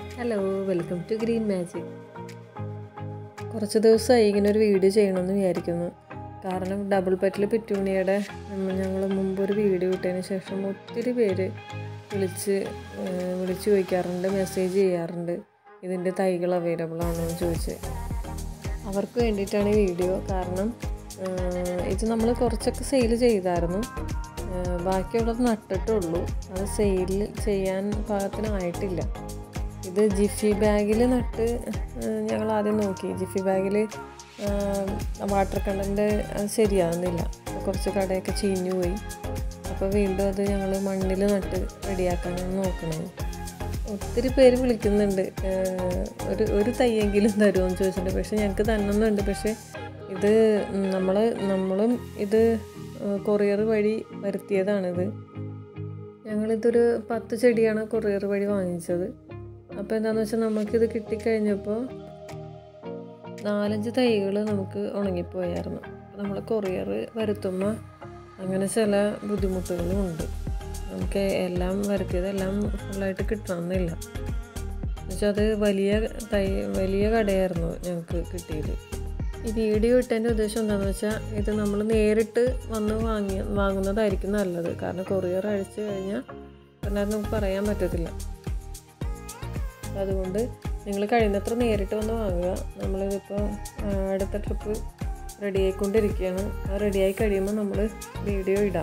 hello welcome to green magic കുറച്ച് ദിവസമായി ഇങ്ങനെ ഒരു വീഡിയോ ചെയ്യണമെന്ന് വിചാരിക്കുന്നു കാരണം ഡബിൾ പെറ്റിൽ പിറ്റൂണിയുടെ ഞങ്ങൾ മുമ്പ് ഒരു വീഡിയോ ഇട്ടതിന് ശേഷം ഒത്തിരി പേര് വിളിച്ച് ഏഹ്, വിളിച്ച് ചോദിക്കാറുണ്ട് മെസ്സേജ് ചെയ്യാറുണ്ട് ഇതിൻ്റെ തൈകൾ അവൈലബിൾ ആണോ എന്ന് ചോദിച്ച് അവർക്ക് വേണ്ടിയിട്ടാണ് ഈ വീഡിയോ കാരണം ഏഹ്, ഇത് നമ്മൾ കുറച്ചൊക്കെ സെയിൽ ചെയ്തായിരുന്നു ഏഹ്, ബാക്കിയുള്ളത് നട്ടിട്ടുള്ളൂ അത് സെയിൽ ചെയ്യാൻ പാകത്തിനായിട്ടില്ല ഇത് ജിഫി ബാഗിൽ നട്ട് ഞങ്ങൾ ആദ്യം നോക്കി ജിഫി ബാഗിൽ വാട്ടർ കണ്ടൻറ്റ് ശരിയാവുന്നില്ല അപ്പോൾ കുറച്ച് കടയൊക്കെ ചീഞ്ഞു പോയി അപ്പോൾ വീണ്ടും അത് ഞങ്ങൾ മണ്ണിൽ നട്ട് റെഡിയാക്കാനാണ് നോക്കണത് ഒത്തിരി പേര് വിളിക്കുന്നുണ്ട് ഏഹ് ഒരു ഒരു തയ്യെങ്കിലും തരുമോ എന്ന് ചോദിച്ചിട്ടുണ്ട് പക്ഷേ ഞങ്ങൾക്ക് തന്നൊന്നുണ്ട് പക്ഷേ ഇത് നമ്മൾ നമ്മളും ഇത് കൊറിയർ വഴി വരുത്തിയതാണിത് ഞങ്ങളിതൊരു പത്ത് ചെടിയാണ് കൊറിയർ വഴി വാങ്ങിച്ചത് അപ്പോൾ എന്താണെന്ന് വെച്ചാൽ നമുക്കിത് കിട്ടിക്കഴിഞ്ഞപ്പോൾ നാലഞ്ച് തൈകൾ നമുക്ക് ഉണങ്ങിപ്പോയായിരുന്നു നമ്മൾ കൊറിയർ വരുത്തുമ്പോൾ അങ്ങനെ ചില ബുദ്ധിമുട്ടുകളും ഉണ്ട് നമുക്ക് എല്ലാം വരുത്തിയതെല്ലാം ഫുള്ളായിട്ട് കിട്ടണമെന്നില്ല എന്നുവെച്ചാൽ അത് വലിയ തൈ വലിയ കടയായിരുന്നു ഞങ്ങൾക്ക് കിട്ടിയത് ഈ വീഡിയോ ഇട്ടതിൻ്റെ ഉദ്ദേശം എന്താണെന്ന് വെച്ചാൽ ഇത് നമ്മൾ നേരിട്ട് വന്ന് വാങ്ങി വാങ്ങുന്നതായിരിക്കും നല്ലത് കാരണം കൊറിയർ അയച്ചു കഴിഞ്ഞാൽ പിന്നെ അത് നമുക്ക് പറയാൻ പറ്റത്തില്ല അപ്പോൾ അതുകൊണ്ട് നിങ്ങൾ കഴിയുന്നത്ര നേരിട്ട് വന്ന് വാങ്ങുക നമ്മളിതിപ്പോൾ ആ, അടുത്ത ട്രിപ്പ് റെഡി ആയിക്കൊണ്ടിരിക്കുകയാണ് ആ റെഡിയായി കഴിയുമ്പോൾ നമ്മൾ വീഡിയോ ഇടാം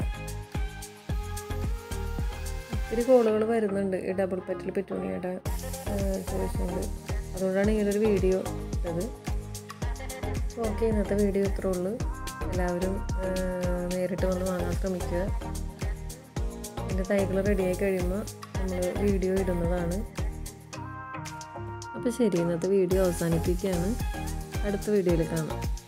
ഒത്തിരി കോളുകൾ വരുന്നുണ്ട് ഈ ഡബിൾ പെറ്റിൽ പെറ്റൂണിയുടെ ചോദിച്ചുകൊണ്ട് അതുകൊണ്ടാണ് ഇങ്ങനൊരു വീഡിയോ ഇട്ടത് ഓക്കെ ഇന്നത്തെ വീഡിയോ ഇത്രേ ഉള്ളൂ എല്ലാവരും ആ, നേരിട്ട് വന്ന് വാങ്ങാൻ ശ്രമിക്കുക എൻ്റെ തൈകൾ റെഡിയായി കഴിയുമ്പോൾ നമ്മൾ വീഡിയോ ഇടുന്നതാണ് അപ്പോൾ ശരി ഇന്നത്തെ വീഡിയോ അവസാനിപ്പിക്കുകയാണ് അടുത്ത വീഡിയോയിൽ കാണാം